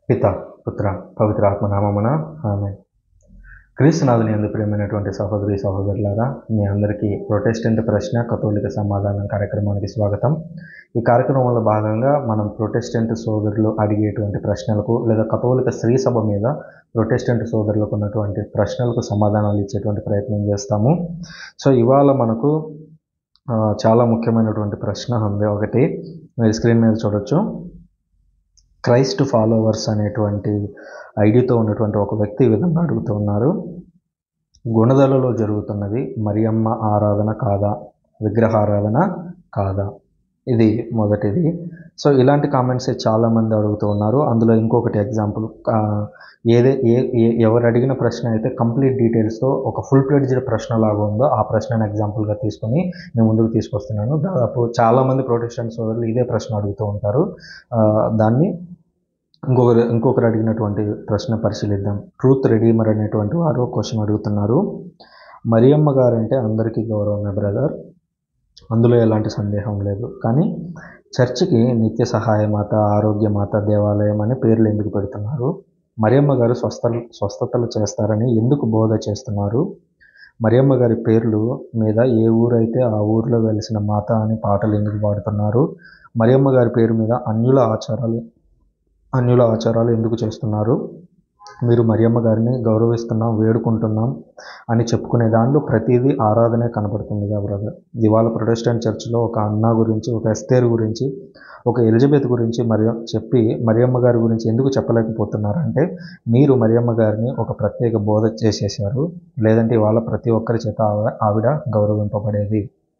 పిత పుత్ర పవిత్ర ఆత్మ నామమున ఆమె క్రీస్తునాథుని ఎందు ప్రియమైనటువంటి సహోదరి సహోదరులారా మీ అందరికీ ప్రొటెస్టెంట్ ప్రశ్న కథోలిక సమాధానం కార్యక్రమానికి స్వాగతం ఈ కార్యక్రమంలో భాగంగా మనం ప్రొటెస్టెంట్ సోదరులు అడిగేటువంటి ప్రశ్నలకు లేదా కథోలిక స్త్రీ సభ మీద ప్రొటెస్టెంట్ సోదరులకు ఉన్నటువంటి ప్రశ్నలకు సమాధానాలు ఇచ్చేటువంటి ప్రయత్నం చేస్తాము సో ఇవాళ మనకు ఆ, చాలా ముఖ్యమైనటువంటి ప్రశ్న ఉంది ఒకటి మీరు స్క్రీన్ మీద చూడొచ్చు క్రైస్ట్ ఫాలోవర్స్ అనేటువంటి ఐడితో ఉన్నటువంటి ఒక వ్యక్తి ఈ విధంగా అడుగుతూ ఉన్నారు గుణదలలో జరుగుతున్నది మరియమ్మ ఆరాధన కాదా విగ్రహారాధన కాదా ఇది మొదటిది సో ఇలాంటి కామెంట్స్ చాలామంది అడుగుతూ ఉన్నారు అందులో ఇంకొకటి ఎగ్జాంపుల్ ఏదే ఏ ఏ- ఎవరు అడిగిన ప్రశ్న అయితే కంప్లీట్ డీటెయిల్స్తో ఒక ఫుల్ ప్లేడ్జ్డ్ ప్రశ్న లాగా ఉందో ఆ ప్రశ్నను ఎగ్జాంపుల్గా తీసుకొని నేను ముందుకు తీసుకొస్తున్నాను దాదాపు చాలామంది ప్రొటెస్టెంట్ సోదరులు ఇదే ప్రశ్న అడుగుతూ ఉంటారు ఆ, దాన్ని ఇంకొకరు ఇంకొకరు అడిగినటువంటి ప్రశ్న పరిశీలిద్దాం ట్రూత్ రెడీమర్ అనేటువంటి వారు క్వశ్చన్ అడుగుతున్నారు మరియమ్మ గారు అంటే అందరికీ గౌరవమే బ్రదర్ అందులో ఎలాంటి సందేహం లేదు కానీ చర్చికి నిత్య సహాయమాత ఆరోగ్యమాత దేవాలయం అని పేర్లు ఎందుకు పెడుతున్నారు మరియమ్మ గారు స్వస్థ స్వస్థతలు చేస్తారని ఎందుకు బోధ చేస్తున్నారు మరియమ్మ గారి పేర్లు మీద ఏ ఊరైతే ఆ ఊరిలో వెలిసిన మాత అని పాటలు ఎందుకు పాడుతున్నారు మరియమ్మ గారి పేరు మీద అన్యుల ఆచారాలు అన్యుల ఆచారాలు ఎందుకు చేస్తున్నారు మీరు మరియమ్మ గారిని గౌరవిస్తున్నాం వేడుకుంటున్నాం అని చెప్పుకునే దాంట్లో ప్రతిదీ ఆరాధనే కనబడుతుంది బ్రదర్ ఇవాళ ప్రొటెస్టెంట్ చర్చిలో ఒక అన్నా గురించి ఒక ఎస్తేర్ గురించి ఒక ఎలిజబెత్ గురించి మరి చెప్పి మరియమ్మ గారి గురించి ఎందుకు చెప్పలేకపోతున్నారంటే మీరు మరియమ్మ గారిని ఒక ప్రత్యేక బోధ చేసేసారు లేదంటే ఇవాళ ప్రతి ఒక్కరి చేత ఆవ- ఆవిడ గౌరవింపబడేది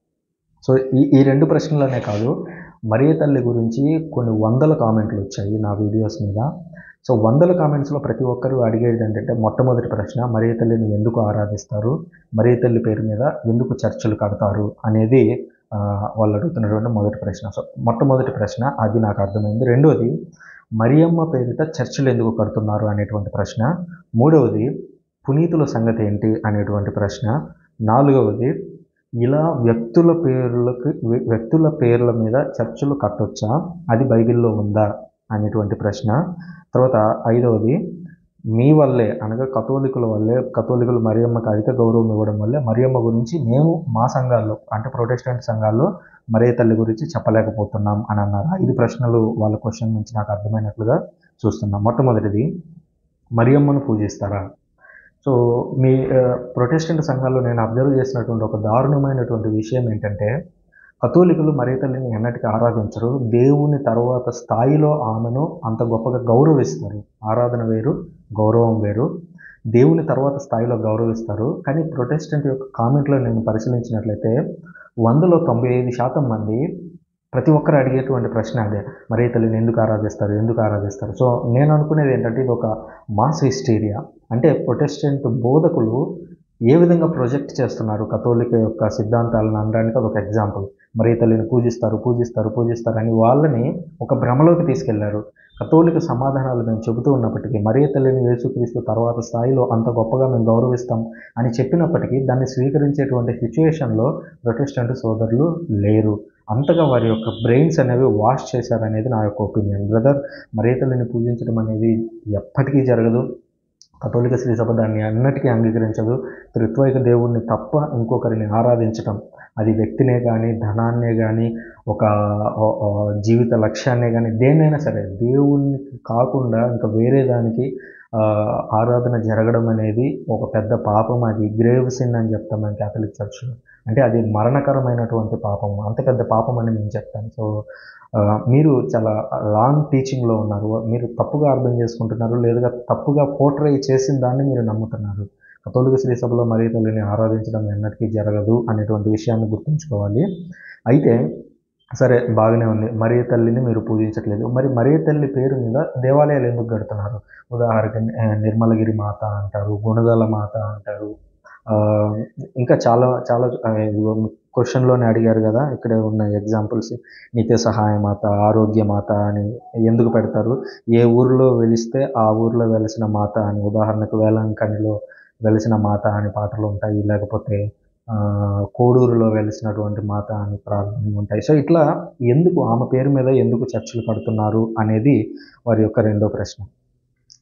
సో ఈ ఈ రెండు ప్రశ్నలనే కాదు మరియ తల్లి గురించి కొన్ని వందల కామెంట్లు వచ్చాయి నా వీడియోస్ మీద సో వందల కామెంట్స్లో ప్రతి ఒక్కరు అడిగేది ఏంటంటే మొట్టమొదటి ప్రశ్న మరియ తల్లిని ఎందుకు ఆరాధిస్తారు మరియ తల్లి పేరు మీద ఎందుకు చర్చలు కడతారు అనేది ఆ, వాళ్ళు అడుగుతున్నటువంటి మొదటి ప్రశ్న సో మొట్టమొదటి ప్రశ్న అది నాకు అర్థమైంది రెండవది మరియమ్మ పేరిట చర్చలు ఎందుకు కడుతున్నారు అనేటువంటి ప్రశ్న మూడవది పునీతుల సంగతి ఏంటి అనేటువంటి ప్రశ్న నాలుగవది ఇలా వ్యక్తుల పేర్లకి వ్య- వ్యక్తుల పేర్ల మీద చర్చలు కట్టొచ్చా అది బైబిల్లో ఉందా అనేటువంటి ప్రశ్న తర్వాత ఐదవది మీ వల్లే అనగా కథోలికుల వల్లే కథోలికులు మరియమ్మకి అధిక గౌరవం ఇవ్వడం వల్లే మరియమ్మ గురించి మేము మా సంఘాల్లో అంటే ప్రొటెస్టెంట్ సంఘాల్లో మరియ తల్లి గురించి చెప్పలేకపోతున్నాం అని అన్నారు ఐదు ప్రశ్నలు వాళ్ళ క్వశ్చన్ నుంచి నాకు అర్థమైనట్లుగా చూస్తున్నాం మొట్టమొదటిది మరియమ్మను పూజిస్తారా సో మీ ఆ, ప్రొటెస్టెంట్ సంఘాల్లో నేను అబ్జర్వ్ చేసినటువంటి ఒక దారుణమైనటువంటి విషయం ఏంటంటే కథోలికులు మరియ తల్లిని ఎన్నటికీ ఆరాధించరు దేవుని తర్వాత స్థాయిలో ఆమెను అంత గొప్పగా గౌరవిస్తారు ఆరాధన వేరు గౌరవం వేరు దేవుని తర్వాత స్థాయిలో గౌరవిస్తారు కానీ ప్రొటెస్టెంట్ యొక్క కామెంట్లో నేను పరిశీలించినట్లయితే వందలో తొంభై ఐదు శాతం మంది ప్రతి ఒక్కరు అడిగేటువంటి ప్రశ్న అదే మరియ తల్లిని ఎందుకు ఆరాధిస్తారు ఎందుకు ఆరాధిస్తారు సో నేను అనుకునేది ఏంటంటే ఇది ఒక మాస్ హిస్టీరియా అంటే ప్రొటెస్టెంట్ బోధకులు ఏ విధంగా ప్రొజెక్ట్ చేస్తున్నారు కథోలిక యొక్క సిద్ధాంతాలను అనడానికి అదొక ఎగ్జాంపుల్ మరియ తల్లిని పూజిస్తారు పూజిస్తారు పూజిస్తారు అని వాళ్ళని ఒక భ్రమలోకి తీసుకెళ్లారు కథోలిక సమాధానాలు మేము చెబుతూ ఉన్నప్పటికీ మరియ తల్లిని యేసుక్రీస్తు తర్వాత స్థాయిలో అంత గొప్పగా మేము గౌరవిస్తాం అని చెప్పినప్పటికీ దాన్ని స్వీకరించేటువంటి సిచ్యువేషన్లో ప్రొటెస్టెంట్ సోదరులు లేరు అంతగా వారి యొక్క బ్రెయిన్స్ అనేవి వాష్ చేశారనేది నా యొక్క ఒపీనియన్ బ్రదర్ మరియ తల్లిని పూజించడం అనేది ఎప్పటికీ జరగదు కథోలిక శ్రీ సభ దాన్ని అన్నిటికీ అంగీకరించదు త్రిత్వైక దేవుణ్ణి తప్ప ఇంకొకరిని ఆరాధించటం అది వ్యక్తినే కానీ ధనాన్నే కానీ ఒక ఓ- ఓ జీవిత లక్ష్యాన్నే కానీ దేన్నైనా సరే దేవునికి కాకుండా ఇంకా వేరే దానికి ఆ, ఆరాధన జరగడం అనేది ఒక పెద్ద పాపం అది గ్రేవ్ సిన్ అని చెప్తాం మేము క్యాథలిక్ చర్చ్లో అంటే అది మరణకరమైనటువంటి పాపం అంత పెద్ద పాపం అని మేము చెప్తాం సో ఆ, మీరు చాలా రాంగ్ టీచింగ్లో ఉన్నారు మీరు తప్పుగా అర్థం చేసుకుంటున్నారు లేదా తప్పుగా పోర్ట్రై చేసిన దాన్ని మీరు నమ్ముతున్నారు కథోలిక శ్రీ సభలో మరియ తల్లిని ఆరాధించడం ఎన్నటికీ జరగదు అనేటువంటి విషయాన్ని గుర్తుంచుకోవాలి అయితే సరే బాగానే ఉంది మరియ తల్లిని మీరు పూజించట్లేదు మరి మరియ తల్లి పేరు మీద దేవాలయాలు ఎందుకు కడుతున్నారు ఉదాహరణకి ఆ, నిర్మలగిరి మాత అంటారు గుణదల మాత అంటారు ఆ, ఇంకా చాలా చాలా క్వశ్చన్లోనే అడిగారు కదా ఇక్కడ ఉన్న ఎగ్జాంపుల్స్ నిత్య సహాయ మాత ఆరోగ్య మాత అని ఎందుకు పెడతారు ఏ ఊరిలో వెలిస్తే ఆ ఊరిలో వెలిసిన మాత అని ఉదాహరణకు వేలంకనిలో వెలిసిన మాత అని పాటలు ఉంటాయి లేకపోతే ఆ, కోడూరులో వెలిసినటువంటి మాత అని ప్రార్థనలు ఉంటాయి సో ఇట్లా ఎందుకు ఆమె పేరు మీద ఎందుకు చర్చలు కడుతున్నారు అనేది వారి యొక్క రెండో ప్రశ్న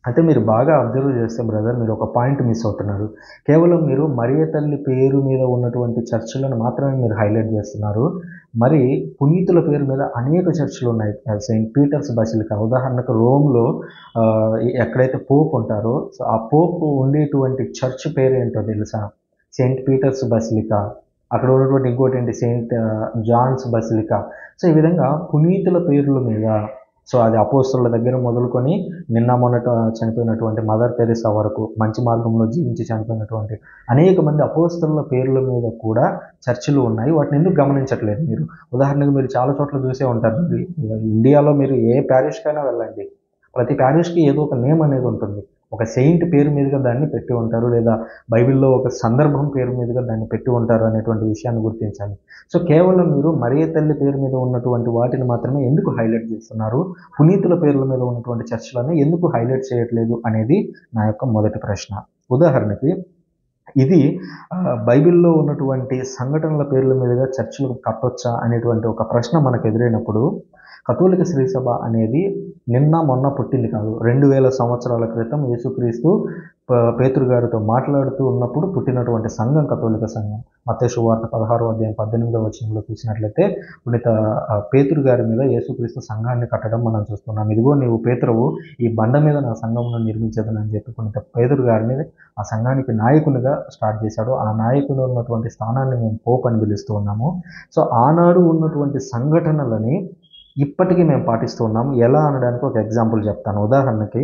అయితే మీరు బాగా అబ్జర్వ్ చేస్తే బ్రదర్ మీరు ఒక పాయింట్ మిస్ అవుతున్నారు కేవలం మీరు మరియ తల్లి పేరు మీద ఉన్నటువంటి చర్చిలను మాత్రమే మీరు హైలైట్ చేస్తున్నారు మరి పునీతుల పేరు మీద అనేక చర్చిలు ఉన్నాయి సెయింట్ పీటర్స్ బసిలికా ఉదాహరణకు రోమ్లో ఆ, ఎక్కడైతే పోప్ ఉంటారో సో ఆ పోప్ ఉండేటువంటి చర్చ్ పేరు ఏంటో తెలుసా సెయింట్ పీటర్స్ బసిలికా అక్కడ ఉన్నటువంటి ఇంకోటి ఏంటి సెయింట్ ఆ, జాన్స్ బసిలికా సో ఈ విధంగా పునీతుల పేర్ల మీద సో అది అపోస్తుల దగ్గర మొదలుకొని నిన్న మొన్నట చనిపోయినటువంటి మదర్ తెరిసా వరకు మంచి మార్గంలో జీవించి చనిపోయినటువంటి అనేక మంది అపోస్తుల పేర్ల మీద కూడా చర్చిలు ఉన్నాయి వాటిని ఎందుకు గమనించట్లేదు మీరు ఉదాహరణకు మీరు చాలా చోట్ల చూసే ఉంటారు మీరు ఇండియాలో మీరు ఏ ప్యారిష్కైనా వెళ్ళండి ప్రతి ప్యారిష్కి ఏదో ఒక నేమ్ అనేది ఉంటుంది ఒక సెయింట్ పేరు మీదుగా దాన్ని పెట్టి ఉంటారు లేదా బైబిల్లో ఒక సందర్భం పేరు మీదుగా దాన్ని పెట్టి ఉంటారు అనేటువంటి విషయాన్ని గుర్తించాలి సో కేవలం మీరు మరియ తల్లి పేరు మీద ఉన్నటువంటి వాటిని మాత్రమే ఎందుకు హైలైట్ చేస్తున్నారు పునీతుల పేర్ల మీద ఉన్నటువంటి చర్చలను ఎందుకు హైలైట్ చేయట్లేదు అనేది నా యొక్క మొదటి ప్రశ్న ఉదాహరణకి ఇది ఆ, బైబిల్లో ఉన్నటువంటి సంఘటనల పేర్ల మీదుగా చర్చలు కట్టొచ్చా అనేటువంటి ఒక ప్రశ్న మనకు ఎదురైనప్పుడు కథోలిక శ్రీసభ అనేది నిన్న మొన్న పుట్టింది కాదు రెండు వేల సంవత్సరాల క్రితం యేసుక్రీస్తు ప- పేతురు గారితో మాట్లాడుతూ ఉన్నప్పుడు పుట్టినటువంటి సంఘం కథోలిక సంఘం మత్తయి వార్త పదహారో అధ్యాయం పద్దెనిమిదవ వచనంలో చూసినట్లయితే పునీత ఆ, పేతురు గారి మీద యేసుక్రీస్తు సంఘాన్ని కట్టడం మనం చూస్తున్నాం ఇదిగో నీవు పేతురువు ఈ బండ మీద నా సంఘమును నిర్మించదని చెప్పి పునీత పేతురు గారిని ఆ సంఘానికి నాయకునిగా స్టార్ట్ చేశాడు ఆ నాయకుడు ఉన్నటువంటి స్థానాన్ని మేము పోప్ అని పిలుస్తూ ఉన్నాము సో ఆనాడు ఉన్నటువంటి సంఘటనలని ఇప్పటికీ మేము పాటిస్తూ ఉన్నాము ఎలా అనడానికి ఒక ఎగ్జాంపుల్ చెప్తాను ఉదాహరణకి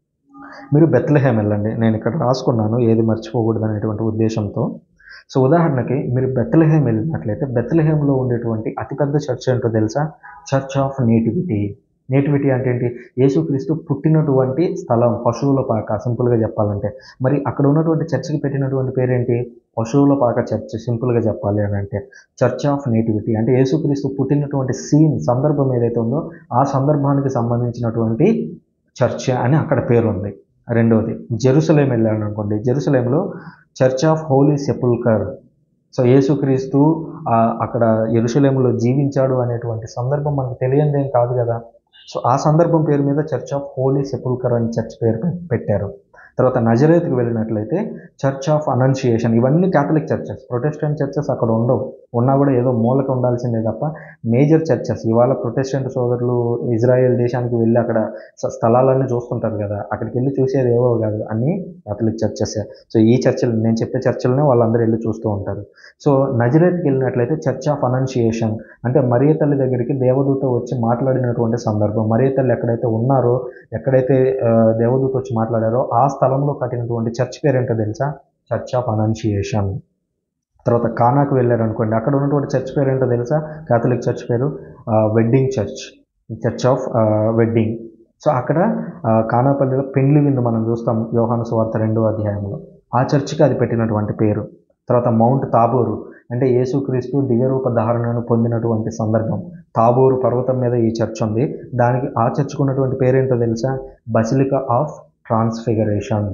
మీరు బెత్లహేమ్ వెళ్ళండి నేను ఇక్కడ రాసుకున్నాను ఏది మర్చిపోకూడదు అనేటువంటి ఉద్దేశంతో సో ఉదాహరణకి మీరు బెత్లహేమ్ వెళ్ళినట్లయితే బెత్లహేమ్లో ఉండేటువంటి అతిపెద్ద చర్చ్ ఏంటో తెలుసా చర్చ్ ఆఫ్ నేటివిటీ నేటివిటీ అంటే ఏంటి యేసుక్రీస్తు పుట్టినటువంటి స్థలం పశువుల పాక సింపుల్గా చెప్పాలంటే మరి అక్కడ ఉన్నటువంటి చర్చికి పెట్టినటువంటి పేరేంటి పశువుల పాక చర్చ్ సింపుల్గా చెప్పాలి అని అంటే చర్చ్ ఆఫ్ నేటివిటీ అంటే యేసుక్రీస్తు పుట్టినటువంటి సీన్ సందర్భం ఏదైతే ఉందో ఆ సందర్భానికి సంబంధించినటువంటి చర్చ్ అని అక్కడ పేరు ఉంది రెండవది జెరూసలేం వెళ్ళాను అనుకోండి జెరూసలేంలో Church of Holy Sepulchre so యేసుక్రీస్తు ఆ, అక్కడ ఎరుసలేంలో జీవించాడు అనేటువంటి సందర్భం మనకు తెలియందేం కాదు కదా సో ఆ సందర్భం పేరు మీద చర్చ్ ఆఫ్ హోలీ సెపుల్కర్ అని చర్చ్ పేరు పె- పెట్టారు తర్వాత నజరేత్కి వెళ్ళినట్లయితే చర్చ్ ఆఫ్ అనౌన్సియేషన్ ఇవన్నీ క్యాథలిక్ చర్చెస్ ప్రొటెస్టెంట్ చర్చెస్ అక్కడ ఉండవు ఉన్నా కూడా ఏదో మూలక ఉండాల్సిందే తప్ప మేజర్ చర్చెస్ ఇవాళ ప్రొటెస్టెంట్ సోదరులు ఇజ్రాయెల్ దేశానికి వెళ్ళి అక్కడ స- స్థలాలన్నీ చూస్తుంటారు కదా అక్కడికి వెళ్ళి చూసేది ఏవో కాదు అన్నీ క్యాథలిక్ చర్చెస్ సో ఈ చర్చలు నేను చెప్పే చర్చలనే వాళ్ళందరూ వెళ్ళి చూస్తూ ఉంటారు సో నజరేత్కి వెళ్ళినట్లయితే చర్చ్ ఆఫ్ అనౌన్సియేషన్ అంటే మరియ తల్లి దగ్గరికి దేవదూత వచ్చి మాట్లాడినటువంటి సందర్భం మరియ తల్లి ఎక్కడైతే ఉన్నారో ఎక్కడైతే ఆ, దేవదూత వచ్చి మాట్లాడారో ఆ స్థలంలో కట్టినటువంటి చర్చ్ పేరేంటో తెలుసా చర్చ్ ఆఫ్ అనౌన్సియేషన్ తర్వాత కానాకు వెళ్ళారనుకోండి అక్కడ ఉన్నటువంటి చర్చ్ పేరు ఏంటో తెలుసా కాథలిక్ చర్చ్ పేరు wedding church church of wedding so అక్కడ ఆ, కానాపల్లిలో పెళ్లి విందు మనం చూస్తాం యోహాను సువార్త రెండో అధ్యాయంలో ఆ చర్చికి అది పెట్టినటువంటి పేరు తర్వాత మౌంట్ తాబోరు అంటే యేసుక్రీస్తు దివ్యరూప ధారణను పొందినటువంటి సందర్భం తాబోరు పర్వతం మీద ఈ చర్చ్ ఉంది దానికి ఆ చర్చ్కు ఉన్నటువంటి పేరేంటో తెలుసా బసిలికా ఆఫ్ ట్రాన్స్ఫిగరేషన్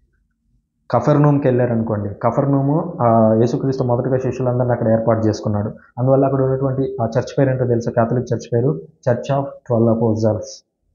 కఫర్నూమ్కి వెళ్ళారనుకోండి కఫర్నూము ఆ, యేసుక్రీస్తు మొదటగా శిష్యులందరినీ అక్కడ ఏర్పాటు చేసుకున్నాడు అందువల్ల అక్కడ ఉన్నటువంటి ఆ చర్చ్ పేరు ఏంటో తెలుసా కాథలిక్ చర్చ్ పేరు Church of Twelve Apostles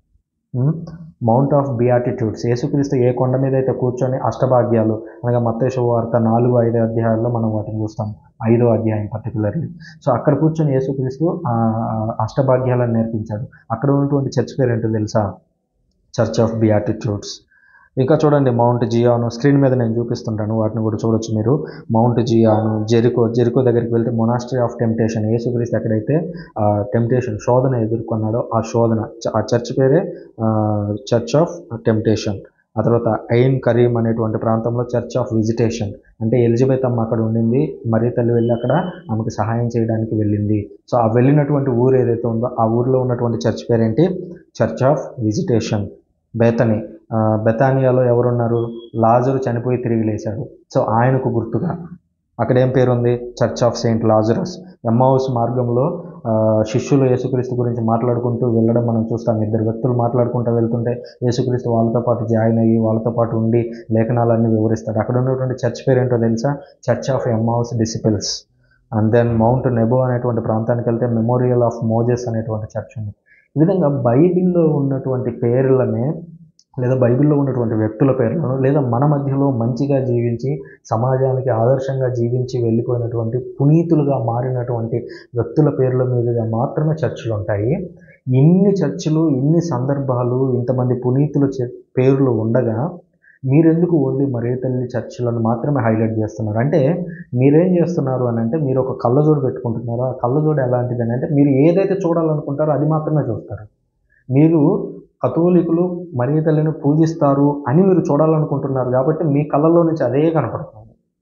Mount of Beatitudes యేసుక్రీస్తు ఏ కొండ మీద అయితే కూర్చొని అష్టభాగ్యాలు అనగా మత్తేశు వార్త నాలుగు ఐదు అధ్యాయాల్లో మనం వాటిని చూస్తాం ఐదో అధ్యాయం పర్టికులర్లీ సో అక్కడ కూర్చొని యేసుక్రీస్తు ఆ అష్టభాగ్యాలను నేర్పించాడు అక్కడ ఉన్నటువంటి చర్చ్ పేరు ఏంటో తెలుసా చర్చ్ ఆఫ్ బియాటిట్యూడ్స్ ఇంకా చూడండి మౌంట్ జియాను స్క్రీన్ మీద నేను చూపిస్తుంటాను వాటిని కూడా చూడొచ్చు మీరు మౌంట్ జియాను జెరికో జెరికో దగ్గరికి వెళ్తే మొనాస్ట్రీ ఆఫ్ టెంప్టేషన్ యేసుక్రీస్తు ఎక్కడైతే టెంప్టేషన్ శోధన ఎదుర్కొన్నాడో ఆ శోధన చ- ఆ చర్చ్ పేరే చర్చ్ ఆఫ్ టెంప్టేషన్ ఆ తర్వాత ఐన్ కరీం అనేటువంటి ప్రాంతంలో చర్చ్ ఆఫ్ విజిటేషన్ అంటే ఎలిజబెత్ అమ్మ అక్కడ ఉండింది మరీ తల్లి వెళ్ళి అక్కడ ఆమెకు సహాయం చేయడానికి వెళ్ళింది సో ఆ వెళ్ళినటువంటి ఊరు ఏదైతే ఉందో ఆ ఊరిలో ఉన్నటువంటి చర్చ్ పేరేంటి చర్చ్ ఆఫ్ విజిటేషన్ బేతని ఆ, బెతానియాలో ఎవరున్నారు లాజరు చనిపోయి తిరిగి లేచాడు సో ఆయనకు గుర్తుగా అక్కడ ఏం పేరు ఉంది Church of Saint Lazarus Emmaus మార్గంలో ఆ, శిష్యులు యేసుక్రీస్తు గురించి మాట్లాడుకుంటూ వెళ్ళడం మనం చూస్తాం ఇద్దరు వ్యక్తులు మాట్లాడుకుంటూ వెళ్తుంటే యేసుక్రీస్తు వాళ్ళతో పాటు జాయిన్ అయ్యి వాళ్ళతో పాటు ఉండి లేఖనాలన్నీ వివరిస్తాడు అక్కడ ఉన్నటువంటి చర్చ్ పేరు ఏంటో తెలుసా Church of Emmaus disciples and then Mount Nebo అనేటువంటి ప్రాంతానికి వెళ్తే మెమోరియల్ ఆఫ్ మోజెస్ అనేటువంటి చర్చ్ ఉంది ఈ విధంగా బైబిల్లో ఉన్నటువంటి పేర్లనే లేదా బైబిల్లో ఉన్నటువంటి వ్యక్తుల పేర్లను లేదా మన మధ్యలో మంచిగా జీవించి సమాజానికి ఆదర్శంగా జీవించి వెళ్ళిపోయినటువంటి పునీతులుగా మారినటువంటి వ్యక్తుల పేర్ల మీదుగా మాత్రమే చర్చిలు ఉంటాయి ఇన్ని చర్చిలు ఇన్ని సందర్భాలు ఇంతమంది పునీతుల చ- పేర్లు ఉండగా మీరెందుకు ఓన్లీ మరే తల్లి చర్చిలను మాత్రమే హైలైట్ చేస్తున్నారు అంటే మీరేం చేస్తున్నారు అని అంటే మీరు ఒక కళ్ళజోడు పెట్టుకుంటున్నారు ఆ కళ్ళజోడు ఎలాంటిది అని అంటే మీరు ఏదైతే చూడాలనుకుంటారో అది మాత్రమే చూస్తారు మీరు కథోలికులు మరియ తల్లిని పూజిస్తారు అని మీరు చూడాలనుకుంటున్నారు కాబట్టి మీ కళ్ళల్లో నుంచి అదే కనపడుతుంది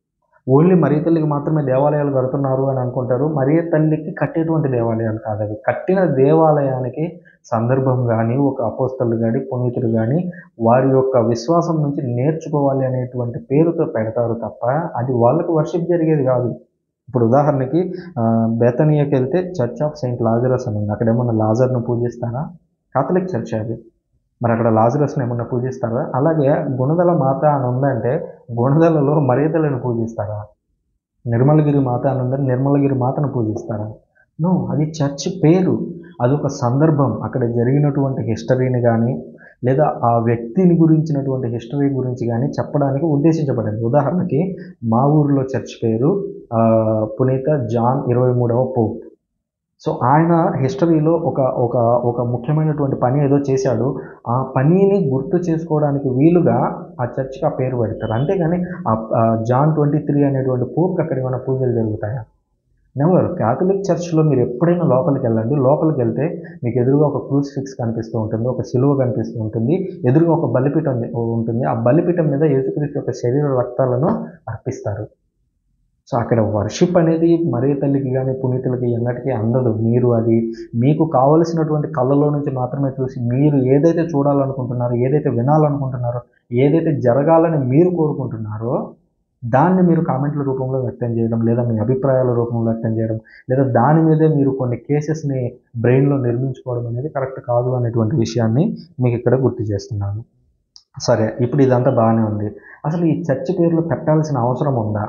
ఓన్లీ మరియ తల్లికి మాత్రమే దేవాలయాలు కడుతున్నారు అని అనుకుంటారు మరియ తల్లికి కట్టేటువంటి దేవాలయాలు కాదు అవి కట్టిన దేవాలయానికి సందర్భం కానీ ఒక అపోస్తలు కానీ పునీతులు కానీ వారి యొక్క విశ్వాసం నుంచి నేర్చుకోవాలి అనేటువంటి పేరుతో పెడతారు తప్ప అది వాళ్ళకు వర్షిప్ జరిగేది కాదు ఇప్పుడు ఉదాహరణకి ఆ, బేతనియాకి వెళ్తే చర్చ్ ఆఫ్ సెయింట్ లాజరస్ అని ఉంది అక్కడ ఏమన్నా లాజర్ను పూజిస్తారా కాథలిక్ చర్చ్ అది మరి అక్కడ లాజరస్ని ఏమన్నా పూజిస్తారా అలాగే గుణదల మాత అని ఉందంటే గుణదలలో మర్యాదలను పూజిస్తారా నిర్మలగిరి మాత అని ఉందంటే నిర్మలగిరి మాతను పూజిస్తారా నో అది చర్చ్ పేరు అదొక సందర్భం అక్కడ జరిగినటువంటి హిస్టరీని కానీ లేదా ఆ వ్యక్తిని గురించినటువంటి హిస్టరీ గురించి కానీ చెప్పడానికి ఉద్దేశించబడింది ఉదాహరణకి మా ఊరిలో చర్చ్ పేరు ఆ, పునీత జాన్ ఇరవై మూడవ పోప్ సో ఆయన హిస్టరీలో ఒక ఒక ఒక ముఖ్యమైనటువంటి పని ఏదో చేశాడు ఆ పనిని గుర్తు చేసుకోవడానికి వీలుగా ఆ చర్చ్కి ఆ పేరు పెడతారు అంతేగాని ఆ ఆ జాన్ ట్వంటీ త్రీ అనేటువంటి పోప్కి అక్కడ ఏమైనా పూజలు జరుగుతాయా నెవర్ క్యాథలిక్ చర్చ్లో మీరు ఎప్పుడైనా లోపలికి వెళ్ళండి లోపలికి వెళ్తే మీకు ఎదురుగా ఒక క్రూసిఫిక్స్ కనిపిస్తూ ఉంటుంది ఒక సిలువ కనిపిస్తూ ఉంటుంది ఎదురుగా ఒక బలిపీఠం ఉంటుంది ఆ బలిపీఠం మీద యేసుక్రీస్తు యొక్క శరీర రక్తాలను అర్పిస్తారు సో అక్కడ వర్షిప్ అనేది మరే తల్లికి కానీ పునీతులకి ఎన్నటికీ అందదు మీరు అది మీకు కావలసినటువంటి కళ్ళలో నుంచి మాత్రమే చూసి మీరు ఏదైతే చూడాలనుకుంటున్నారో ఏదైతే వినాలనుకుంటున్నారో ఏదైతే జరగాలని మీరు కోరుకుంటున్నారో దాన్ని మీరు కామెంట్ల రూపంలో వ్యక్తం చేయడం లేదా మీ అభిప్రాయాల రూపంలో వ్యక్తం చేయడం లేదా దాని మీదే మీరు కొన్ని కేసెస్ని బ్రెయిన్లో నిర్మించుకోవడం అనేది కరెక్ట్ కాదు అనేటువంటి విషయాన్ని మీకు ఇక్కడ గుర్తు చేస్తున్నాను సరే ఇప్పుడు ఇదంతా బాగానే ఉంది అసలు ఈ చర్చ్ పేర్లు పెట్టాల్సిన అవసరం ఉందా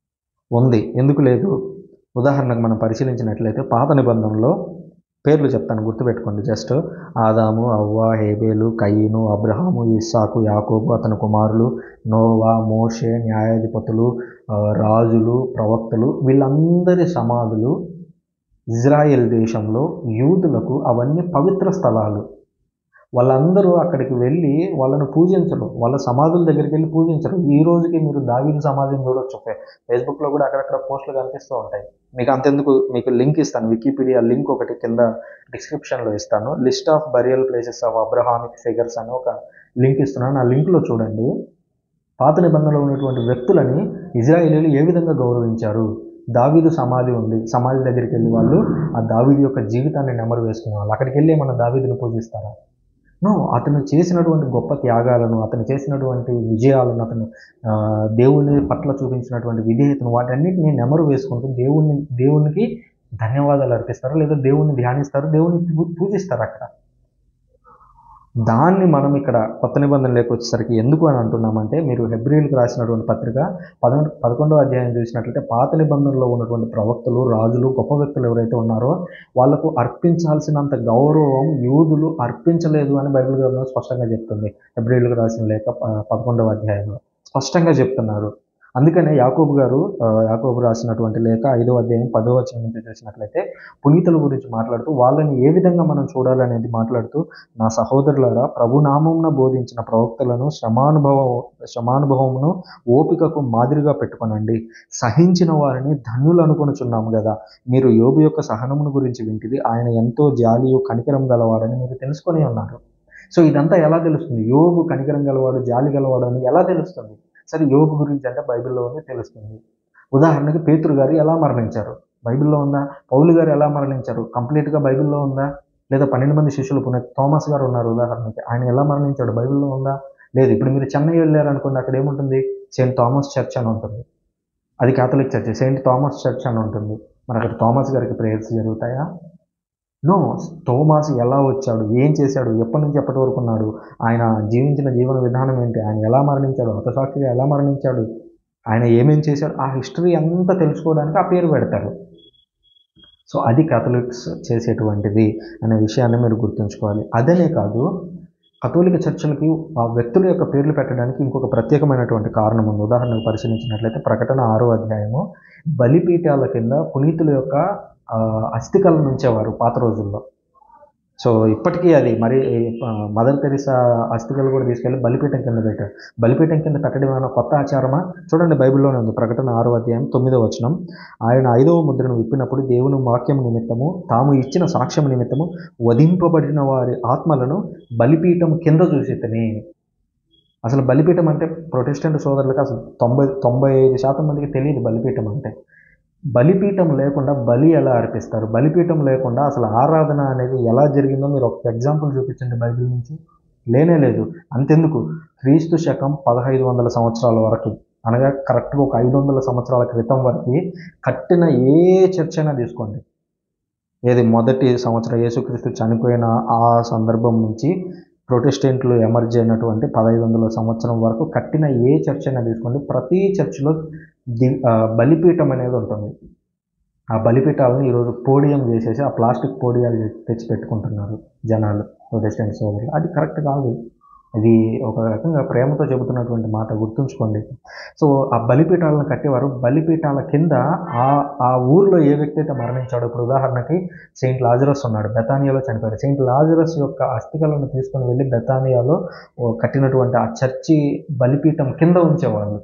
ఉంది ఎందుకు లేదు ఉదాహరణకు మనం పరిశీలించినట్లయితే పాత నిబంధనలో పేర్లు చెప్తాను గుర్తుపెట్టుకోండి జస్ట్ ఆదాము అవ్వ హేబేలు కయ్యను అబ్రహాము ఇస్సాకు యాకోబు అతని కుమారులు నోవా మోషే న్యాయాధిపతులు ఆ, రాజులు ప్రవక్తలు వీళ్ళందరి సమాధులు ఇజ్రాయెల్ దేశంలో యూదులకు అవన్నీ పవిత్ర స్థలాలు వాళ్ళందరూ అక్కడికి వెళ్ళి వాళ్ళను పూజించరు వాళ్ళ సమాధుల దగ్గరికి వెళ్ళి పూజించరు ఈ రోజుకి మీరు దావీదు సమాధిని చూడొచ్చు ఫే- ఫేస్బుక్లో కూడా అక్కడక్కడ పోస్టులు కనిపిస్తూ ఉంటాయి మీకు అంతెందుకు మీకు లింక్ ఇస్తాను వికీపీడియా లింక్ ఒకటి కింద డిస్క్రిప్షన్లో ఇస్తాను list of burial places of Abrahamic figures అని ఒక లింక్ ఇస్తున్నాను ఆ లింక్లో చూడండి పాత నిబంధనలో ఉన్నటువంటి వ్యక్తులని ఇజ్రాయేలీలు ఏ విధంగా గౌరవించారు దావీదు సమాధి ఉంది సమాధి దగ్గరికి వెళ్ళి వాళ్ళు ఆ దావీదు యొక్క జీవితాన్ని నెమరు వేసుకునే వాళ్ళు అక్కడికి వెళ్ళి ఏమన్నా దావీదుని పూజిస్తారా నో అతను చేసినటువంటి గొప్ప త్యాగాలను అతను చేసినటువంటి విజయాలను అతను ఆ, దేవుని పట్ల చూపించినటువంటి విధేయతను వాటన్నిటిని నెమరు వేసుకుంటూ దేవుని దేవునికి ధన్యవాదాలు అర్పిస్తారు లేదా దేవుణ్ణి ధ్యానిస్తారు దేవుని పూ- పూజిస్తారు అక్కడ దాన్ని మనం ఇక్కడ కొత్త నిబంధనలోకి వచ్చేసరికి ఎందుకు అని అంటున్నామంటే మీరు హెబ్రిల్కి రాసినటువంటి పత్రిక పదకొండు పదకొండవ అధ్యాయం చూసినట్లయితే పాత నిబంధనలో ఉన్నటువంటి ప్రవక్తలు రాజులు గొప్ప వ్యక్తులు ఎవరైతే ఉన్నారో వాళ్ళకు అర్పించాల్సినంత గౌరవం యూదులు అర్పించలేదు అని బైబిల్ గ్రంథం స్పష్టంగా చెప్తుంది హెబ్రిల్కి రాసిన లేఖ ప- పదకొండవ అధ్యాయంలో స్పష్టంగా చెప్తున్నారు అందుకనే యాకోబు గారు ఆ, యాకోబు రాసినటువంటి లేఖ ఐదవ అధ్యాయం పదవ వచనం నుంచి చూసినట్లయితే పునీతుల గురించి మాట్లాడుతూ వాళ్ళని ఏ విధంగా మనం చూడాలనేది మాట్లాడుతూ నా సహోదరులారా ప్రభునామంన బోధించిన ప్రవక్తలను శ్రమానుభవ శ్రమానుభవమును ఓపికకు మాదిరిగా పెట్టుకొనండి సహించిన వారిని ధన్యులు అనుకొనుచున్నాము కదా మీరు యోబు యొక్క సహనమును గురించి వింటిది ఆయన ఎంతో జాలియు కనికరం గలవాడని మీరు తెలుసుకొని ఉన్నారు సో ఇదంతా ఎలా తెలుస్తుంది యోబు కనికరం గలవాడు జాలి గలవాడు అని ఎలా తెలుస్తుంది సరే యోబు గురించి అంటే బైబిల్లో ఉంది తెలుస్తుంది ఉదాహరణకి పేతురు గారు ఎలా మరణించారు బైబిల్లో ఉందా పౌలు గారు ఎలా మరణించారు కంప్లీట్గా బైబిల్లో ఉందా లేదా పన్నెండు మంది శిష్యులు పునః థామస్ గారు ఉన్నారు ఉదాహరణకి ఆయన ఎలా మరణించాడు బైబిల్లో ఉందా లేదు ఇప్పుడు మీరు చెన్నై వెళ్ళారు అనుకోండి అక్కడ ఏముంటుంది సెయింట్ థామస్ చర్చ్ అని ఉంటుంది అది Catholic church Saint Thomas church అని ఉంటుంది మరి అక్కడ థామస్ గారికి ప్రేయర్స్ జరుగుతాయా నో థోమాస్ ఎలా వచ్చాడు ఏం చేశాడు ఎప్పటి నుంచి ఎప్పటి వరకు ఉన్నాడు ఆయన జీవించిన జీవన విధానం ఏంటి ఆయన ఎలా మరణించాడు హతసాక్షిగా ఎలా మరణించాడు ఆయన ఏమేం చేశాడు ఆ హిస్టరీ అంతా తెలుసుకోవడానికి ఆ పేరు పెడతారు సో అది కేథలిక్స్ చేసేటువంటిది అనే విషయాన్ని మీరు గుర్తుంచుకోవాలి అదనే కాదు కథోలిక చర్చలకి ఆ వ్యక్తుల యొక్క పేర్లు పెట్టడానికి ఇంకొక ప్రత్యేకమైనటువంటి కారణం ఉంది ఉదాహరణకు పరిశీలించినట్లయితే ప్రకటన ఆరో అధ్యాయము బలిపీఠాల కింద పునీతుల యొక్క ఆ, అస్థికలను ఉంచేవారు పాత రోజుల్లో సో ఇప్పటికీ అది మరి ఆ, మదర్ తెరిసా అస్థికలు కూడా తీసుకెళ్ళి బలిపీఠం కింద పెట్టారు బలిపీఠం కింద పెట్టడం ఏమైనా కొత్త ఆచారమా చూడండి బైబిల్లోనే ఉంది ప్రకటన ఆరో అధ్యాయం తొమ్మిదో వచనం ఆయన ఐదవ ముద్రను విప్పినప్పుడు దేవుని వాక్యం నిమిత్తము తాము ఇచ్చిన సాక్ష్యం నిమిత్తము వధింపబడిన వారి ఆత్మలను బలిపీఠం కింద చూసితని అసలు బలిపీఠం అంటే ప్రొటెస్టెంట్ సోదరులకు అసలు తొంభై తొంభై ఐదు శాతం మందికి తెలియదు బలిపీఠం అంటే బలిపీఠం లేకుండా బలి ఎలా అర్పిస్తారు బలిపీఠం లేకుండా అసలు ఆరాధన అనేది ఎలా జరిగిందో మీరు ఒక ఎగ్జాంపుల్ చూపించండి బైబిల్ నుంచి లేనే లేదు అంతెందుకు క్రీస్తు శకం పదహైదు వందల సంవత్సరాల వరకు అనగా కరెక్ట్గా ఒక ఐదు వందల సంవత్సరాల క్రితం వరకు కట్టిన ఏ చర్చ అయినా తీసుకోండి ఏది మొదటి సంవత్సరం యేసుక్రీస్తు చనిపోయిన ఆ సందర్భం నుంచి ప్రొటెస్టెంట్లు ఎమర్జ్ అయినటువంటి పదహైదు వందల సంవత్సరం వరకు కట్టిన ఏ చర్చ అయినా తీసుకోండి ప్రతి చర్చిలో ది ఆ, బలిపీఠం అనేది ఉంటుంది ఆ బలిపీఠాలను ఈరోజు పోడియం చేసేసి ఆ ప్లాస్టిక్ పోడియాలు తెచ్చి పెట్టుకుంటున్నారు జనాలు ప్రొటెస్టెంట్ సోదరులు అది కరెక్ట్ కాదు ఇది ఒక రకంగా ప్రేమతో చెబుతున్నటువంటి మాట గుర్తుంచుకోండి సో ఆ బలిపీఠాలను కట్టేవారు బలిపీఠాల కింద ఆ ఆ ఊర్లో ఏ వ్యక్తి అయితే మరణించాడో ఇప్పుడు ఉదాహరణకి సెయింట్ లాజరస్ ఉన్నాడు బెతానియాలో చనిపోయాడు సెయింట్ లాజరస్ యొక్క అస్థికలను తీసుకొని వెళ్ళి బెతానియాలో ఓ కట్టినటువంటి ఆ చర్చి బలిపీఠం కింద ఉంచేవాళ్ళు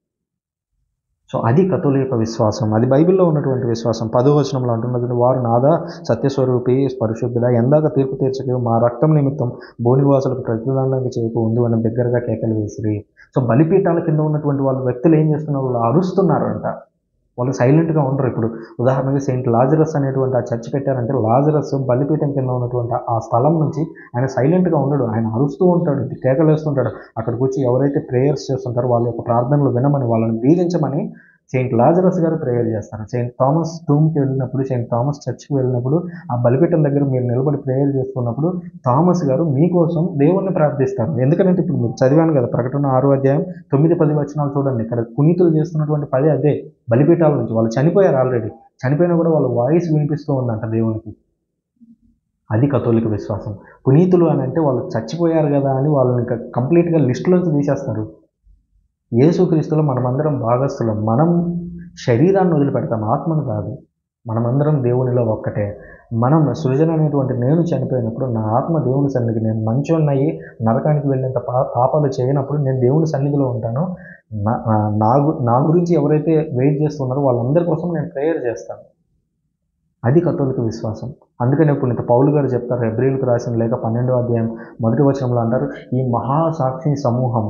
సో అది కథోలిక విశ్వాసం అది బైబిల్లో ఉన్నటువంటి విశ్వాసం పదో వచనంలో అంటున్నది వారు నాదా సత్యస్వరూపి పరిశుద్ధుడా ఎందాక తీర్పు తీర్చక మా రక్తం నిమిత్తం భూనివాసులకు ప్రతిదండానికి చేయకు ఉంది అని దగ్గరగా కేకలు వేసిరి సో బలిపీఠాల కింద ఉన్నటువంటి వాళ్ళు వ్యక్తులు ఏం చేస్తున్నారు వాళ్ళు అరుస్తున్నారంట వాళ్ళు సైలెంట్గా ఉండరు ఇప్పుడు ఉదాహరణకి సెయింట్ లాజరస్ అనేటువంటి ఆ చర్చ్ పెట్టారంటే లాజరస్ బలిపీఠం కింద ఉన్నటువంటి ఆ స్థలం నుంచి ఆయన సైలెంట్గా ఉండడు ఆయన అరుస్తూ ఉంటాడు కేకలు వేస్తుంటాడు అక్కడికి వచ్చి ఎవరైతే ప్రేయర్స్ చేస్తుంటారో వాళ్ళ యొక్క ప్రార్థనలు వినమని వాళ్ళని దీవించమని సెయింట్ లాజరస్ గారు ప్రేయర్ చేస్తారు సెయింట్ థామస్ టూమ్కి వెళ్ళినప్పుడు సెయింట్ థామస్ చర్చ్కి వెళ్ళినప్పుడు ఆ బలిపీఠం దగ్గర మీరు నిలబడి ప్రేయర్ చేస్తున్నప్పుడు థామస్ గారు మీకోసం దేవుణ్ణి ప్రార్థిస్తారు ఎందుకంటే ఇప్పుడు మీరు చదివాను కదా ప్రకటన ఆరో అధ్యాయం తొమ్మిది పది వచనాలు చూడండి ఇక్కడ పునీతులు చేస్తున్నటువంటి పది అదే బలిపీఠాల నుంచి వాళ్ళు చనిపోయారు ఆల్రెడీ చనిపోయినా కూడా వాళ్ళ వాయిస్ వినిపిస్తూ ఉందంట దేవునికి అది కథోలిక విశ్వాసం పునీతులు అని అంటే వాళ్ళు చచ్చిపోయారు కదా అని వాళ్ళని ఇంకా కంప్లీట్గా లిస్టులోంచి తీసేస్తారు యేసుక్రీస్తులో మనమందరం భాగస్థులం మనం శరీరాన్ని వదిలిపెడతాం ఆత్మను కాదు మనమందరం దేవునిలో ఒక్కటే మనం సృజన అనేటువంటి నేను చనిపోయినప్పుడు నా ఆత్మ దేవుని సన్నిధికి నేను మంచోన్నయ్యి నరకానికి వెళ్ళేంత పా పాపాలు చేయనప్పుడు నేను దేవుని సన్నిధిలో ఉంటాను నా నా గు- నా గురించి ఎవరైతే వెయిట్ చేస్తున్నారో వాళ్ళందరి కోసం నేను ప్రేయర్ చేస్తాను అది కథోలిక విశ్వాసం అందుకనే పునీత పౌలు గారు చెప్తారు ఎబ్రిల్కి రాసిన లేక పన్నెండో అధ్యాయం మొదటి వచనంలో అంటారు ఈ మహాసాక్షి సమూహము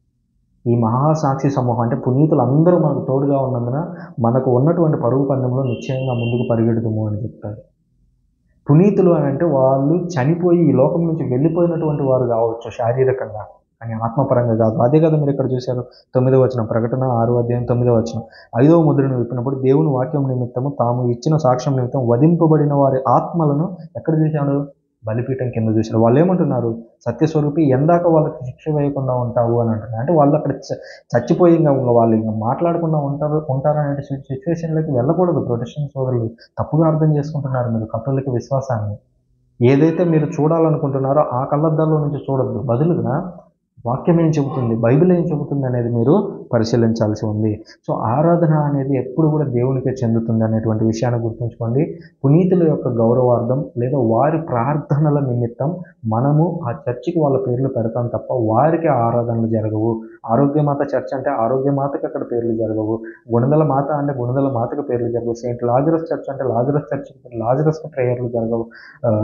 ఈ మహాసాక్షి సమూహం అంటే పునీతులు అందరూ మనకు తోడుగా ఉన్నందున మనకు ఉన్నటువంటి పరుగు పందెంలో నిశ్చయంగా ముందుకు పరిగెడుదుము అని చెప్తారు పునీతులు అని అంటే వాళ్ళు చనిపోయి ఈ లోకం నుంచి వెళ్ళిపోయినటువంటి వారు కావచ్చు శారీరకంగా కానీ ఆత్మపరంగా కాదు అదే కదా మీరు ఇక్కడ చూశారు తొమ్మిదో వచనం ప్రకటన ఆరో అధ్యాయం తొమ్మిదో వచనం ఐదవ ముద్రను విప్పినప్పుడు దేవుని వాక్యం నిమిత్తము తాము ఇచ్చిన సాక్ష్యం నిమిత్తం వధింపబడిన వారి ఆత్మలను ఎక్కడ చూశాడు బలిపీఠం కింద చూశారు వాళ్ళు ఏమంటున్నారు సత్యస్వరూపి ఎందాక వాళ్ళకి శిక్ష వేయకుండా ఉంటావు అని అంటున్నారు అంటే వాళ్ళు అక్కడ చ- చచ్చిపోయి ఇంకా ఇంకా వాళ్ళు ఇంకా మాట్లాడకుండా ఉంటారు ఉంటారనే సిచ్యువేషన్లోకి వెళ్ళకూడదు ప్రొటెస్టెంట్ సోదరులు తప్పుగా అర్థం చేసుకుంటున్నారు మీరు కథోలిక విశ్వాసాన్ని ఏదైతే మీరు చూడాలనుకుంటున్నారో ఆ కళ్ళద్దాల్లో నుంచి చూడొద్దు బదులుగా వాక్యం ఏం చెబుతుంది బైబిల్ ఏం చెబుతుంది అనేది మీరు పరిశీలించాల్సి ఉంది సో ఆరాధన అనేది ఎప్పుడు కూడా దేవునికే చెందుతుంది అనేటువంటి విషయాన్ని గుర్తుంచుకోండి పునీతుల యొక్క గౌరవార్థం లేదా వారి ప్రార్థనల నిమిత్తం మనము ఆ చర్చికి వాళ్ళ పేర్లు పెడతాం తప్ప వారికి ఆ ఆరాధనలు జరగవు ఆరోగ్యమాత చర్చ్ అంటే ఆరోగ్యమాతకి అక్కడ పేర్లు జరగవు గుణదల మాత అంటే గుణదల మాతకు పేర్లు జరగవు సెయింట్ లాజరస్ చర్చ్ అంటే లాజరస్ చర్చ్ లాజరస్కి ప్రేయర్లు జరగవు ఆ,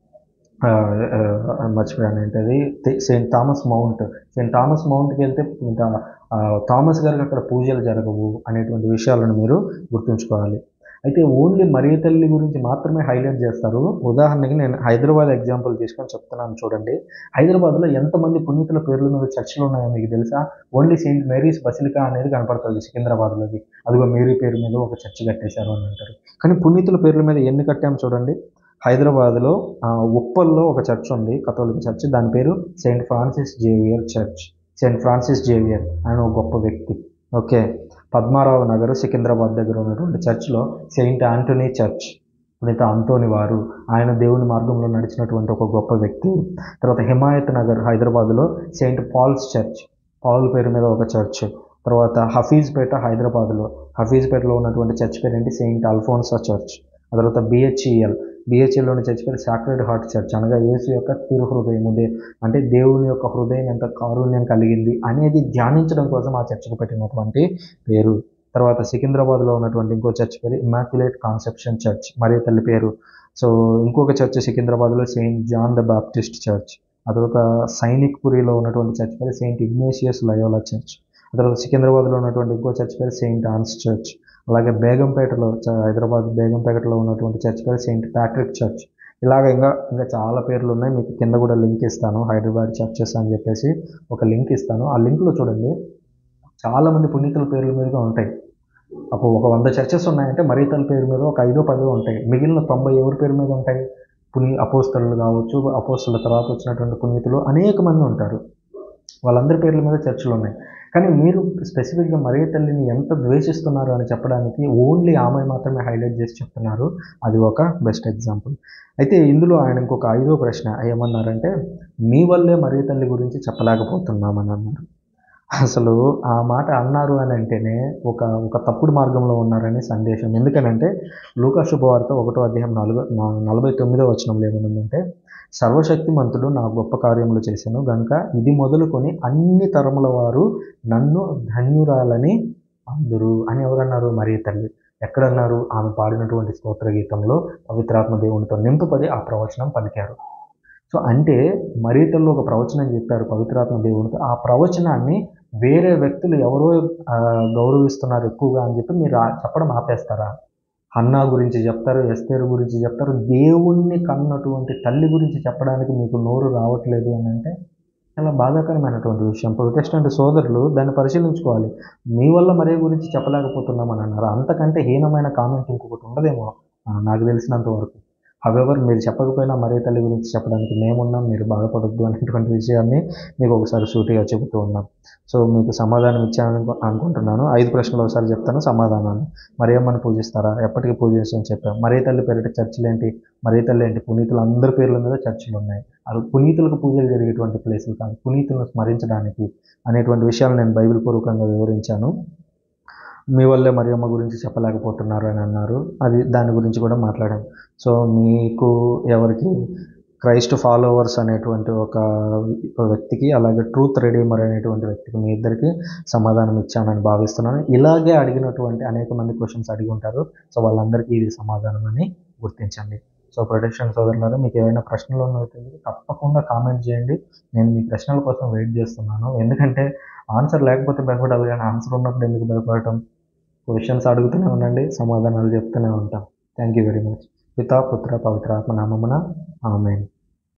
ఆ, ఆ, మర్చిపోయాను ఏంటది తే- saint Thomas mount saint Thomas మౌంట్కి వెళ్తే ఇంకా ఆ, థామస్ గారికి అక్కడ పూజలు జరగవు అనేటువంటి విషయాలను మీరు గుర్తుంచుకోవాలి అయితే ఓన్లీ మరియ తల్లి గురించి మాత్రమే హైలైట్ చేస్తారు ఉదాహరణకి నేను హైదరాబాద్ ఎగ్జాంపుల్ తీసుకొని చెప్తున్నాను చూడండి హైదరాబాద్లో ఎంతమంది పునీతుల పేర్ల మీద చర్చిలు ఉన్నాయో మీకు తెలుసా ఓన్లీ సెయింట్ మేరీస్ బసిలికా అనేది కనపడుతుంది సికింద్రాబాద్లోది అదిగో మేరీ పేరు మీద ఒక చర్చి కట్టేశారు అని అంటారు కానీ పునీతుల పేర్ల మీద ఎన్ని కట్టాం చూడండి హైదరాబాద్లో ఆ, ఉప్పల్లో ఒక చర్చ్ ఉంది కథోలిక చర్చ్ దాని పేరు saint Francis Xavier church saint Francis Xavier ఆయన ఒక గొప్ప వ్యక్తి ఓకే పద్మారావు నగర్ సికింద్రాబాద్ దగ్గర ఉన్నటువంటి చర్చ్లో సెయింట్ ఆంటనీ చర్చ్ పునీత అంతోని వారు ఆయన దేవుని మార్గంలో నడిచినటువంటి ఒక గొప్ప వ్యక్తి తర్వాత హిమాయత్ నగర్ హైదరాబాద్లో సెయింట్ పాల్స్ చర్చ్ పాల్ పేరు మీద ఒక చర్చ్ తర్వాత హఫీజ్పేట హైదరాబాద్లో హఫీజ్పేటలో ఉన్నటువంటి చర్చ్ పేరు ఏంటి సెయింట్ అల్ఫోన్సా చర్చ్ ఆ తర్వాత బిహెచ్ఈఎల్ బిహెచ్ఎల్లోని చర్చ్ పేరు సాక్రెడ్ హార్ట్ చర్చ్ అనగా యేసు యొక్క తిరు హృదయము దే అంటే దేవుని యొక్క హృదయం ఎంత కారుణ్యం కలిగింది అనేది ధ్యానించడం కోసం ఆ చర్చకు పెట్టినటువంటి పేరు తర్వాత సికింద్రాబాద్లో ఉన్నటువంటి ఇంకో చర్చ్ పేరు ఇమాక్యులేట్ కాన్సెప్షన్ చర్చ్ మరియు తల్లి పేరు సో ఇంకొక చర్చ్ సికింద్రాబాద్లో saint John the Baptist church ఆ తర్వాత సైనిక్ పురిలో ఉన్నటువంటి చర్చ్ పేరు సెయింట్ ఇగ్నేషియస్ లయోలా చర్చ్ ఆ తర్వాత సికింద్రాబాద్లో ఉన్నటువంటి ఇంకో చర్చ్ పేరు సెయింట్ ఆన్స్ చర్చ్ అలాగే బేగంపేటలో చ- హైదరాబాద్ బేగంపేటలో ఉన్నటువంటి చర్చ్ పేరు సెయింట్ ప్యాట్రిక్ చర్చ్ ఇలాగ ఇంకా ఇంకా చాలా పేర్లు ఉన్నాయి మీకు కింద కూడా లింక్ ఇస్తాను హైదరాబాద్ చర్చెస్ అని చెప్పేసి ఒక లింక్ ఇస్తాను ఆ లింక్లో చూడండి చాలామంది పునీతుల పేర్ల మీదుగా ఉంటాయి అప్పుడు ఒక వంద చర్చెస్ ఉన్నాయంటే మరీతల పేరు మీద ఒక ఐదో పదో ఉంటాయి మిగిలిన తొంభై ఎవరి పేరు మీద ఉంటాయి పుని అపోస్తలు కావచ్చు అపోస్తల తర్వాత వచ్చినటువంటి పునీతులు అనేక మంది ఉంటారు వాళ్ళందరి పేర్ల మీద చర్చలు ఉన్నాయి కానీ మీరు స్పెసిఫిక్గా మరియ తల్లిని ఎంత ద్వేషిస్తున్నారు అని చెప్పడానికి ఓన్లీ ఆమె మాత్రమే హైలైట్ చేసి చెప్తున్నారు అది ఒక బెస్ట్ ఎగ్జాంపుల్ అయితే ఇందులో ఆయన ఇంకొక ఐదో ప్రశ్న ఏమన్నారంటే మీ వల్లే మరియ తల్లి గురించి చెప్పలేకపోతున్నామని అన్నారు అసలు ఆ మాట అన్నారు అని అంటేనే ఒక ఒక తప్పుడు మార్గంలో ఉన్నారనే సందేశం ఎందుకనంటే లూకా శుభవార్త ఒకటో అధ్యాయం నాలుగో నా- నలభై తొమ్మిదో వచనంలో ఏమనుందంటే సర్వశక్తిమంతుడు నా గొప్ప కార్యములు చేశాను గనుక ఇది మొదలుకొని అన్ని తరముల వారు నన్ను ధన్యురాలని అందరు అని ఎవరన్నారు మరి తల్లి ఎక్కడన్నారు ఆమె పాడినటువంటి స్తోత్ర గీతంలో పవిత్రాత్మ దేవునితో నింపబడి ఆ ప్రవచనం పలికారు సో అంటే మరీతల్లో ఒక ప్రవచనం చెప్పారు పవిత్రాత్మ దేవునితో ఆ ప్రవచనాన్ని వేరే వ్యక్తులు ఎవరో ఆ, గౌరవిస్తున్నారు ఎక్కువగా అని చెప్పి మీరు ఆ- చెప్పడం ఆపేస్తారా హన్నా గురించి చెప్తారు ఎస్తేరు గురించి చెప్తారు దేవుణ్ణి కన్నటువంటి తల్లి గురించి చెప్పడానికి మీకు నోరు రావట్లేదు అని అంటే చాలా బాధాకరమైనటువంటి విషయం ప్రొటెస్టెంట్ సోదరులు దాన్ని పరిశీలించుకోవాలి మీ వల్ల మరే గురించి చెప్పలేకపోతున్నామని అన్నారు అంతకంటే హీనమైన కామెంట్ ఇంకొకటి ఉండదేమో ఆ, నాకు తెలిసినంత వరకు హవెవర్ మీరు చెప్పకపోయినా మరే తల్లి గురించి చెప్పడానికి మేమున్నాం మీరు బాధపడొద్దు అనేటువంటి విషయాన్ని మీకు ఒకసారి సూటిగా చెబుతూ ఉన్నాం సో మీకు సమాధానం ఇచ్చాను అనుకు- అనుకుంటున్నాను ఐదు ప్రశ్నలు ఒకసారి చెప్తాను సమాధానాన్ని మరియమ్మని పూజిస్తారా ఎప్పటికీ పూజించని చెప్పాం మరే తల్లి పేరిట చర్చిలు ఏంటి మరే తల్లి ఏంటి పునీతులు అందరి పేర్ల మీద చర్చిలు ఉన్నాయి అది పునీతులకు పూజలు జరిగేటువంటి ప్లేసులు కాదు పునీతులను స్మరించడానికి అనేటువంటి విషయాలు నేను బైబిల్ పూర్వకంగా వివరించాను మీ వల్లే మరియమ్మ గురించి చెప్పలేకపోతున్నారు అని అన్నారు అది దాని గురించి కూడా మాట్లాడాం సో మీకు ఎవరికి క్రైస్ట్ ఫాలోవర్స్ అనేటువంటి ఒక వ్యక్తికి అలాగే ట్రూత్ రెడీమర్ అనేటువంటి వ్యక్తికి మీ ఇద్దరికి సమాధానం ఇచ్చానని భావిస్తున్నాను ఇలాగే అడిగినటువంటి అనేక మంది క్వశ్చన్స్ అడిగి ఉంటారు సో వాళ్ళందరికీ ఇది సమాధానం అని గుర్తించండి సో ప్రొటెక్షన్ సోదరులారా మీకు ఏమైనా ప్రశ్నలు ఉన్నట్లయితే తప్పకుండా కామెంట్ చేయండి నేను మీ ప్రశ్నల కోసం వెయిట్ చేస్తున్నాను ఎందుకంటే ఆన్సర్ లేకపోతే భయపడాలి కానీ ఆన్సర్ ఉన్నప్పుడు ఎందుకు భయపడటం క్వశ్చన్స్ అడుగుతూనే ఉండండి సమాధానాలు చెప్తూనే ఉంటాం థ్యాంక్ యూ వెరీ మచ్ పితా పుత్ర పవిత్ర ఆత్మ నామమున ఆమెన్